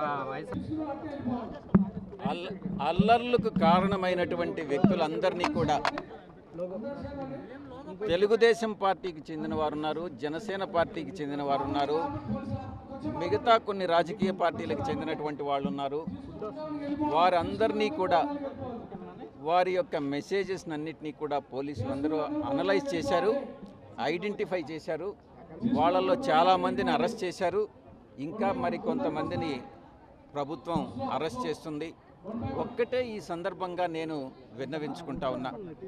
అల్ల అల్లర్లకు కారణమైనటువంటి వ్యక్తులందరినీ కూడా తెలుగుదేశం పార్టీకి చెందిన వారు ఉన్నారు జనసేన పార్టీకి చెందిన వారు ఉన్నారు మిగతా కొన్ని రాజకీయ పార్టీలకు చెందినటువంటి వాళ్ళు ఉన్నారు వారందరినీ కూడా వారి యొక్క మెసేజెస్ అన్నిటినీ కూడా పోలీసులు అందరూ అనలైజ్ చేశారు ఐడెంటిఫై చేశారు వాళ్ళల్లో చాలామందిని అరెస్ట్ చేశారు ఇంకా మరి కొంతమందిని ప్రభుత్వం అరెస్ట్ చేస్తుంది ఒక్కటే ఈ సందర్భంగా నేను విన్నవించుకుంటా ఉన్నా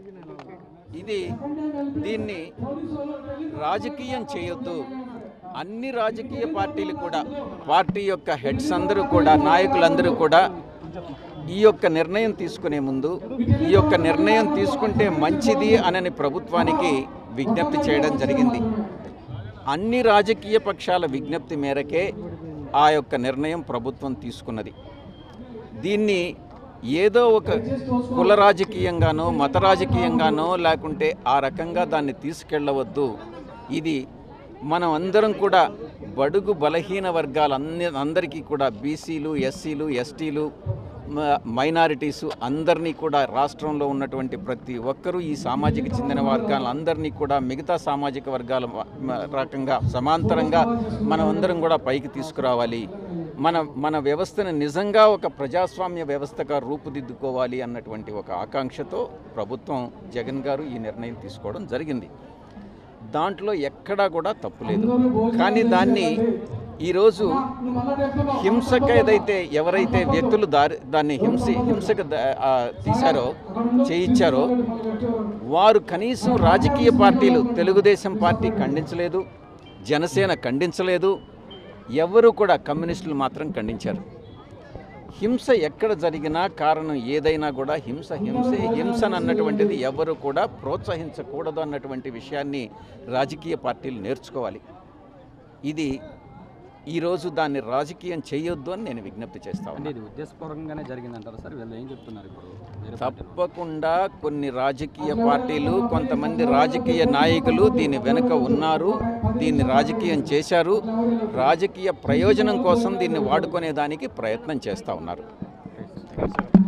ఇది దీన్ని రాజకీయం చేయొద్దు అన్ని రాజకీయ పార్టీలు కూడా పార్టీ యొక్క హెడ్స్ అందరూ కూడా నాయకులందరూ కూడా ఈ యొక్క నిర్ణయం తీసుకునే ముందు ఈ యొక్క నిర్ణయం తీసుకుంటే మంచిది అనని ప్రభుత్వానికి విజ్ఞప్తి చేయడం జరిగింది అన్ని రాజకీయ పక్షాల విజ్ఞప్తి మేరకే ఆ యొక్క నిర్ణయం ప్రభుత్వం తీసుకున్నది దీన్ని ఏదో ఒక కుల రాజకీయంగానో మత రాజకీయంగానో లేకుంటే ఆ రకంగా దాన్ని తీసుకెళ్ళవద్దు ఇది మనం అందరం కూడా బడుగు బలహీన వర్గాలన్ని అందరికీ కూడా బీసీలు ఎస్సీలు ఎస్టీలు మైనారిటీసు అందరినీ కూడా రాష్ట్రంలో ఉన్నటువంటి ప్రతి ఒక్కరూ ఈ సామాజిక చెందిన వర్గాలందరినీ కూడా మిగతా సామాజిక వర్గాల మ- మ- రకంగా సమాంతరంగా మనం అందరం కూడా పైకి తీసుకురావాలి మన మన వ్యవస్థను నిజంగా ఒక ప్రజాస్వామ్య వ్యవస్థగా రూపుదిద్దుకోవాలి అన్నటువంటి ఒక ఆకాంక్షతో ప్రభుత్వం జగన్ గారు ఈ నిర్ణయం తీసుకోవడం జరిగింది దాంట్లో ఎక్కడా కూడా తప్పు లేదు కానీ దాన్ని ఈరోజు హింసకు ఏదైతే ఎవరైతే వ్యక్తులు దారి దాన్ని హింస హింసకు ద- ఆ, తీశారో చేయించారో వారు కనీసం రాజకీయ పార్టీలు తెలుగుదేశం పార్టీ ఖండించలేదు జనసేన ఖండించలేదు ఎవరు కూడా కమ్యూనిస్టులు మాత్రం ఖండించారు హింస ఎక్కడ జరిగినా కారణం ఏదైనా కూడా హింస హింసే హింసను అన్నటువంటిది ఎవరు కూడా ప్రోత్సహించకూడదు అన్నటువంటి విషయాన్ని రాజకీయ పార్టీలు నేర్చుకోవాలి ఇది ఈరోజు దాన్ని రాజకీయం చేయొద్దు అని నేను విజ్ఞప్తి చేస్తా అంటే ఉన్నాను ఇది ఉద్దేశపూర్వకంగానే జరిగిందంటారా సార్ వీళ్ళు ఏం చెప్తున్నారు ఇప్పుడు వేరే పార్టీలు? తప్పకుండా కొన్ని రాజకీయ పార్టీలు కొంతమంది రాజకీయ నాయకులు దీని వెనుక ఉన్నారు దీన్ని రాజకీయం చేశారు రాజకీయ ప్రయోజనం కోసం దీన్ని వాడుకునే దానికి ప్రయత్నం చేస్తూ ఉన్నారు